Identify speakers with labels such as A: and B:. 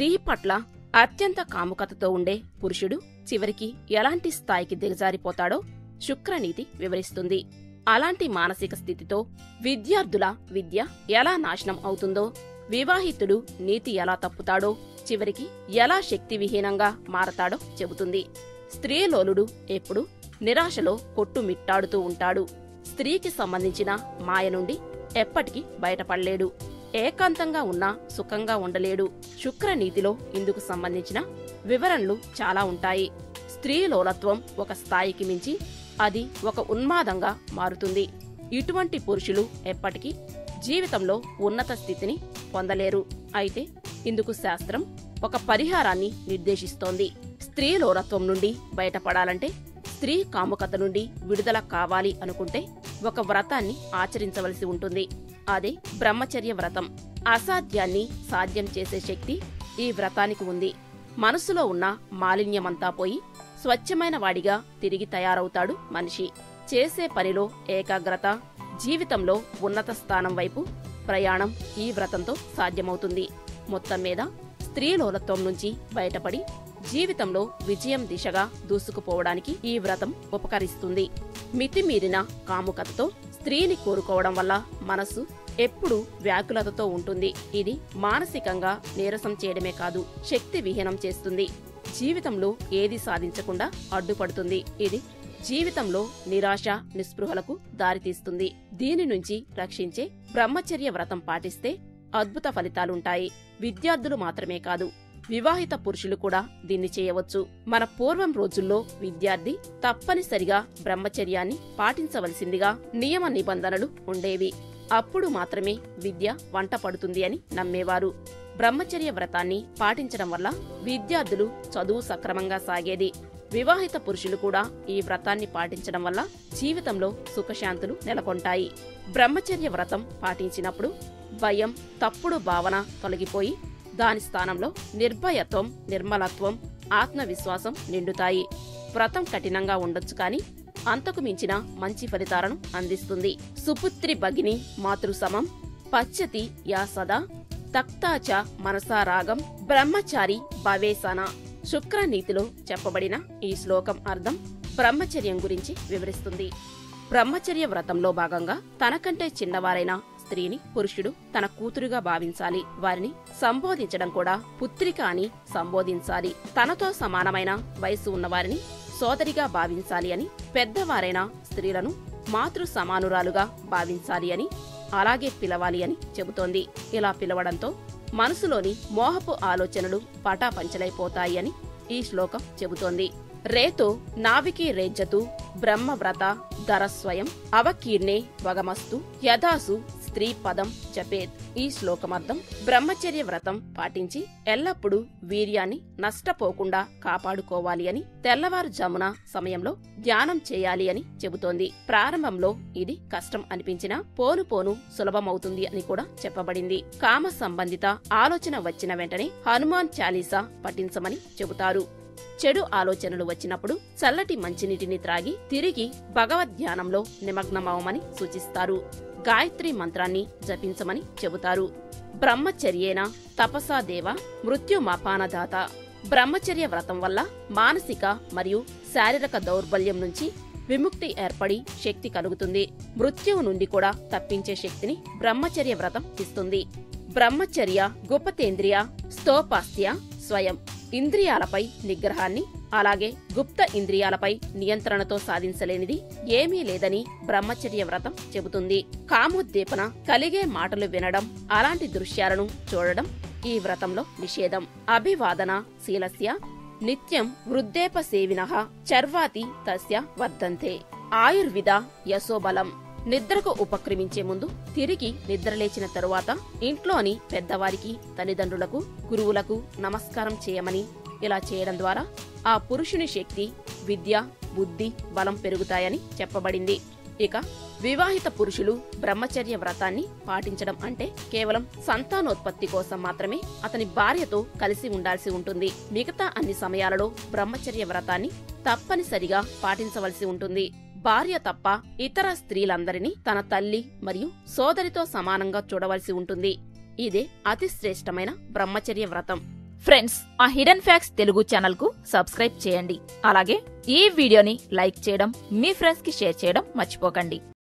A: స్త్రీ పట్ల అత్యంత కాముకతతో ఉండే పురుషుడు చివరికి ఎలాంటి స్థాయికి దిగజారిపోతాడో శుక్రనీతి వివరిస్తుంది అలాంటి మానసిక స్థితితో విద్యార్థుల విద్య ఎలా నాశనం అవుతుందో వివాహితుడు నీతి ఎలా తప్పుతాడో చివరికి ఎలా శక్తివిహీనంగా మారతాడో చెబుతుంది స్త్రీలోలుడు ఎప్పుడు నిరాశలో కొట్టుమిట్టాడుతూ ఉంటాడు స్త్రీకి సంబంధించిన మాయ నుండి ఎప్పటికీ బయటపడలేడు ఏకాంతంగా ఉన్నా సుఖంగా ఉండలేడు శుక్రనీతిలో ఇందుకు సంబంధించిన వివరణలు చాలా ఉంటాయి స్త్రీ లోలత్వం ఒక స్థాయికి మించి అది ఒక ఉన్మాదంగా మారుతుంది ఇటువంటి పురుషులు ఎప్పటికీ జీవితంలో ఉన్నత స్థితిని పొందలేరు అయితే ఇందుకు శాస్త్రం ఒక పరిహారాన్ని నిర్దేశిస్తోంది స్త్రీ లోలత్వం నుండి బయటపడాలంటే స్త్రీ కాముకత నుండి విడుదల కావాలి అనుకుంటే ఒక వ్రతాన్ని ఆచరించవలసి ఉంటుంది అదే బ్రహ్మచర్య వ్రతం అసాధ్యాన్ని సాధ్యం చేసే శక్తి ఈ వ్రతానికి ఉంది మనసులో ఉన్న మాలిన్యమంతా పోయి స్వచ్ఛమైన వాడిగా తిరిగి తయారవుతాడు మనిషి చేసే పనిలో ఏకాగ్రత జీవితంలో ఉన్నత స్థానం వైపు ప్రయాణం ఈ వ్రతంతో సాధ్యమవుతుంది మొత్తం మీద స్త్రీలోలత్వం నుంచి బయటపడి జీవితంలో విజయం దిశగా దూసుకుపోవడానికి ఈ వ్రతం ఉపకరిస్తుంది మితిమీరిన కాముకతతో స్త్రీని కోరుకోవడం వల్ల మనస్సు ఎప్పుడూ వ్యాకులతతో ఉంటుంది ఇది మానసికంగా నీరసం చేయడమే కాదు శక్తి విహీనం చేస్తుంది జీవితంలో ఏది సాధించకుండా అడ్డుపడుతుంది ఇది జీవితంలో నిరాశ నిస్పృహలకు దారితీస్తుంది దీని నుంచి రక్షించే బ్రహ్మచర్య వ్రతం పాటిస్తే అద్భుత ఫలితాలుంటాయి విద్యార్థులు మాత్రమే కాదు వివాహిత పురుషులు కూడా దీన్ని చేయవచ్చు మన పూర్వం రోజుల్లో విద్యార్థి తప్పనిసరిగా బ్రహ్మచర్యాన్ని పాటించవలసిందిగా నియమ నిబంధనలు ఉండేవి అప్పుడు మాత్రమే విద్య వంట పడుతుంది అని నమ్మేవారు బ్రహ్మచర్య వ్రతాన్ని పాటించడం వల్ల విద్యార్థులు చదువు సక్రమంగా సాగేది వివాహిత పురుషులు కూడా ఈ వ్రతాన్ని పాటించడం వల్ల జీవితంలో సుఖశాంతులు నెలకొంటాయి బ్రహ్మచర్య వ్రతం పాటించినప్పుడు భయం తప్పుడు భావన తొలగిపోయి దాని స్థానంలో నిర్భయత్వం నిర్మలత్వం ఆత్మవిశ్వాసం నిండుతాయి వ్రతం కఠినంగా ఉండొచ్చు కాని అంతకు మించిన మంచి ఫలితాలను అందిస్తుంది సుపుత్రి భగిని మాతృసమం పచ్చతి యా సదా తక్తాచ మనసారాగం బ్రహ్మచారి భవేసన శుక్రనీతిలో చెప్పబడిన ఈ శ్లోకం అర్థం బ్రహ్మచర్యం గురించి వివరిస్తుంది బ్రహ్మచర్య వ్రతంలో భాగంగా తనకంటే చిన్నవారైన స్త్రీని పురుషుడు తన కూతురుగా భావించాలి వారిని సంబోధించడం కూడా పుత్రిక అని సంబోధించాలి తనతో సమానమైన వయసు ఉన్నవారిని సోదరిగా భావించాలి అని పెద్దవారైన స్త్రీలను మాతృ సమానురాలుగా భావించాలి అని అలాగే పిలవాలి అని చెబుతోంది ఇలా పిలవడంతో మనసులోని మోహపు ఆలోచనలు పటాపంచలైపోతాయి అని ఈ శ్లోకం చెబుతోంది రేతో నావికి రేజ్జతు బ్రహ్మవ్రత ధరస్వయం అవకీర్ణే వగమస్తు యథాసు స్త్రీ పదం జపేత్ ఈ శ్లోకమర్థం బ్రహ్మచర్య వ్రతం పాటించి ఎల్లప్పుడూ వీర్యాన్ని నష్టపోకుండా కాపాడుకోవాలి అని తెల్లవారుజామున సమయంలో ధ్యానం చేయాలి అని చెబుతోంది ప్రారంభంలో ఇది కష్టం అనిపించినా పోను పోను సులభమవుతుంది అని కూడా చెప్పబడింది కామ సంబంధిత ఆలోచన వచ్చిన వెంటనే హనుమాన్ చాలీసా పఠించమని చెబుతారు చెడు ఆలోచనలు వచ్చినప్పుడు చల్లటి మంచినీటిని త్రాగి తిరిగి భగవద్ ధ్యానంలో నిమగ్నమవమని సూచిస్తారు గాయత్రి మంత్రాన్ని జపించమని చెబుతారు బ్రహ్మచర్యేన తపసా దేవ మృత్యుమాపానదాత బ్రహ్మచర్య వ్రతం వల్ల మానసిక మరియు శారీరక దౌర్బల్యం నుంచి విముక్తి ఏర్పడి శక్తి కలుగుతుంది మృత్యువు నుండి కూడా తప్పించే శక్తిని బ్రహ్మచర్య వ్రతం ఇస్తుంది బ్రహ్మచర్య గుపతేంద్రియ స్తోపాస్త్య స్వయం ఇంద్రియాలపై నిగ్రహాన్ని అలాగే గుప్త ఇంద్రియాలపై నియంత్రణతో సాధించలేనిది ఏమీ లేదని బ్రహ్మచర్య వ్రతం చెబుతుంది కామోద్దీపన కలిగే మాటలు వినడం అలాంటి దృశ్యాలను చూడడం ఈ వ్రతంలో నిషేధం అభివాదన శీలస్య నిత్యం వృద్ధేప సేవిన చర్వాతి తస్య వర్ధంతే ఆయుర్విద యశోబలం నిద్రకు ఉపక్రమించే ముందు తిరిగి నిద్రలేచిన తరువాత ఇంట్లోని పెద్దవారికి తల్లిదండ్రులకు గురువులకు నమస్కారం చేయమని ఇలా చేయడం ద్వారా ఆ పురుషుని శక్తి విద్య బుద్ధి బలం పెరుగుతాయని చెప్పబడింది ఇక వివాహిత పురుషులు బ్రహ్మచర్య వ్రతాన్ని పాటించడం అంటే కేవలం సంతానోత్పత్తి కోసం మాత్రమే అతని భార్యతో కలిసి ఉండాల్సి ఉంటుంది మిగతా అన్ని సమయాలలో బ్రహ్మచర్య వ్రతాన్ని తప్పనిసరిగా పాటించవలసి ఉంటుంది భార్య తప్ప ఇతర స్త్రీలందరినీ తన తల్లి మరియు సోదరితో సమానంగా చూడవలసి ఉంటుంది ఇదే అతి శ్రేష్టమైన బ్రహ్మచర్య వ్రతం
B: ఫ్రెండ్స్ ఆ హిడెన్ ఫ్యాక్ట్స్ తెలుగు ఛానల్ కు సబ్స్క్రైబ్ చేయండి అలాగే ఈ వీడియోని లైక్ చేయడం మీ ఫ్రెండ్స్ కి షేర్ చేయడం మర్చిపోకండి